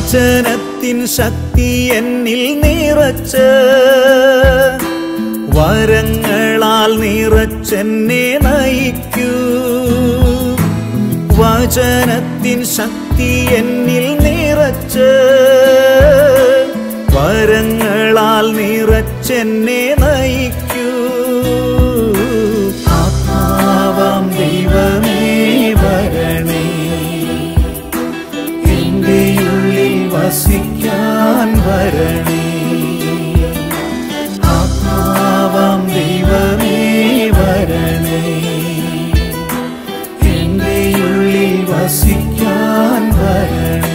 വചനത്തിൻ ശക്തി എന്നിൽ നിറച്ച് വരങ്ങളാൽ നിറച്ചെന്നെ നയിക്കൂ വചനത്തിൻ ശക്തി എന്നിൽ നിറച്ച് വരങ്ങളാൽ നിറച്ചെന്നെ നയിക്കൂ ആത്മാവാം ദൈവമേ വരണേ എന്റെ ഉള്ളിൽ വസിക്കാൻ വരണേ ആത്മാവാം ദൈവമേ വരണേ എന്റെ ഉള്ളിൽ വസിക്കാൻ വരണേ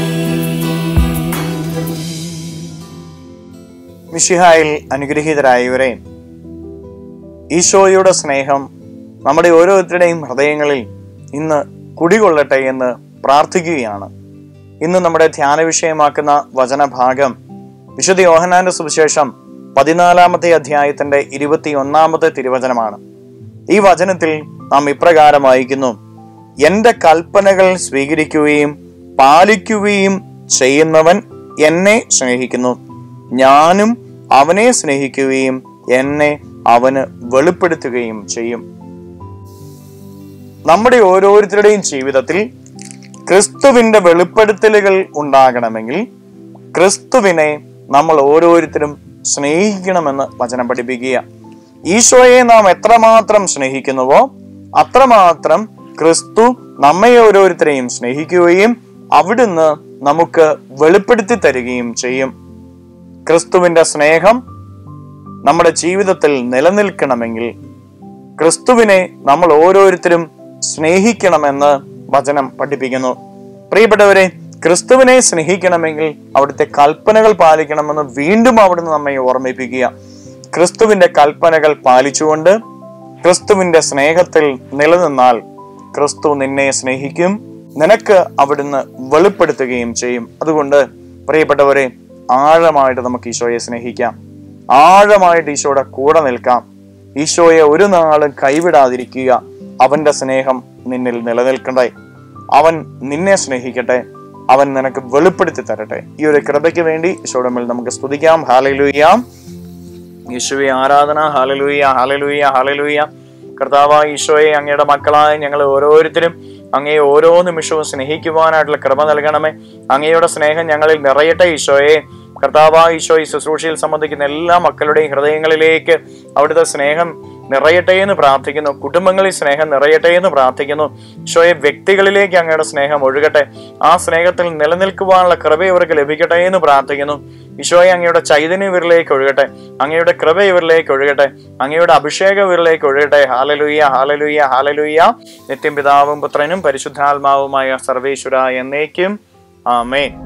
മിഷിഹായിൽ അനുഗ്രഹീതരായവരെ ഈശോയുടെ സ്നേഹം നമ്മുടെ ഓരോരുത്തരുടെയും ഹൃദയങ്ങളിൽ ഇന്ന് കുടികൊള്ളട്ടെ എന്ന് പ്രാർത്ഥിക്കുകയാണ് ഇന്ന് നമ്മുടെ ധ്യാന വിഷയമാക്കുന്ന വചനഭാഗം വിശുദ്ധ യോഹനാന്റെ സുവിശേഷം പതിനാലാമത്തെ അധ്യായത്തിന്റെ ഇരുപത്തി ഒന്നാമത്തെ തിരുവചനമാണ് ഈ വചനത്തിൽ നാം ഇപ്രകാരം വായിക്കുന്നു എന്റെ കൽപ്പനകൾ സ്വീകരിക്കുകയും പാലിക്കുകയും ചെയ്യുന്നവൻ എന്നെ സ്നേഹിക്കുന്നു ഞാനും അവനെ സ്നേഹിക്കുകയും എന്നെ അവന് വെളിപ്പെടുത്തുകയും ചെയ്യും നമ്മുടെ ഓരോരുത്തരുടെയും ജീവിതത്തിൽ ക്രിസ്തുവിന്റെ വെളിപ്പെടുത്തലുകൾ ഉണ്ടാകണമെങ്കിൽ ക്രിസ്തുവിനെ നമ്മൾ ഓരോരുത്തരും സ്നേഹിക്കണമെന്ന് വചനം പഠിപ്പിക്കുക ഈശോയെ നാം എത്രമാത്രം സ്നേഹിക്കുന്നുവോ അത്രമാത്രം ക്രിസ്തു നമ്മെ ഓരോരുത്തരെയും സ്നേഹിക്കുകയും അവിടുന്ന് നമുക്ക് വെളിപ്പെടുത്തി തരികയും ചെയ്യും ക്രിസ്തുവിന്റെ സ്നേഹം നമ്മുടെ ജീവിതത്തിൽ നിലനിൽക്കണമെങ്കിൽ ക്രിസ്തുവിനെ നമ്മൾ ഓരോരുത്തരും സ്നേഹിക്കണമെന്ന് വചനം പഠിപ്പിക്കുന്നു പ്രിയപ്പെട്ടവരെ ക്രിസ്തുവിനെ സ്നേഹിക്കണമെങ്കിൽ അവിടുത്തെ കൽപ്പനകൾ പാലിക്കണമെന്ന് വീണ്ടും അവിടുന്ന് നമ്മെ ഓർമ്മിപ്പിക്കുക ക്രിസ്തുവിന്റെ കൽപ്പനകൾ പാലിച്ചുകൊണ്ട് ക്രിസ്തുവിന്റെ സ്നേഹത്തിൽ നിലനിന്നാൽ ക്രിസ്തു നിന്നെ സ്നേഹിക്കും നിനക്ക് അവിടുന്ന് വെളിപ്പെടുത്തുകയും ചെയ്യും അതുകൊണ്ട് പ്രിയപ്പെട്ടവരെ ആഴമായിട്ട് നമുക്ക് ഈശോയെ സ്നേഹിക്കാം ആഴമായിട്ട് ഈശോയുടെ കൂടെ നിൽക്കാം ഈശോയെ ഒരു നാളും കൈവിടാതിരിക്കുക അവന്റെ സ്നേഹം നിന്നിൽ നിലനിൽക്കട്ടെ അവൻ നിന്നെ സ്നേഹിക്കട്ടെ അവൻ നിനക്ക് വെളിപ്പെടുത്തി തരട്ടെ ഈ ഒരു കൃപയ്ക്ക് വേണ്ടി ഈശോയുടെ മേൽ നമുക്ക് സ്തുതിക്കാം ഹാലയിലുയ്യാം യേശുവെ ആരാധന ഹാലലൂയ ഹാലലൂയ ഹാലലൂയ കർത്താവായ ഈശോയെ അങ്ങയുടെ മക്കളായ ഞങ്ങൾ ഓരോരുത്തരും അങ്ങയെ ഓരോ നിമിഷവും സ്നേഹിക്കുവാനായിട്ടുള്ള കൃപ നൽകണമേ അങ്ങയുടെ സ്നേഹം ഞങ്ങളിൽ നിറയട്ടെ ഈശോയെ കർത്താവായ ഈശോ ഈ ശുശ്രൂഷയിൽ സംബന്ധിക്കുന്ന എല്ലാ മക്കളുടെയും ഹൃദയങ്ങളിലേക്ക് അവിടുത്തെ സ്നേഹം നിറയട്ടെ എന്ന് പ്രാർത്ഥിക്കുന്നു കുടുംബങ്ങളിൽ സ്നേഹം നിറയട്ടെ എന്ന് പ്രാർത്ഥിക്കുന്നു ഈശോയെ വ്യക്തികളിലേക്ക് അങ്ങയുടെ സ്നേഹം ഒഴുകട്ടെ ആ സ്നേഹത്തിൽ നിലനിൽക്കുവാനുള്ള കൃപ ഇവർക്ക് ലഭിക്കട്ടെ എന്ന് പ്രാർത്ഥിക്കുന്നു ഈശോയെ അങ്ങയുടെ ചൈതന്യം ഇവരിലേക്ക് ഒഴുകട്ടെ അങ്ങയുടെ കൃപ ഇവരിലേക്ക് ഒഴുകട്ടെ അങ്ങയുടെ അഭിഷേകം ഇവരിലേക്ക് ഒഴുകട്ടെ ഹാലലുയ്യ ഹാലലുയ്യ ഹാലലുയ്യ നിത്യം പിതാവും പുത്രനും പരിശുദ്ധാത്മാവുമായ സർവേശ്വര എന്നേക്കും ആമേൻ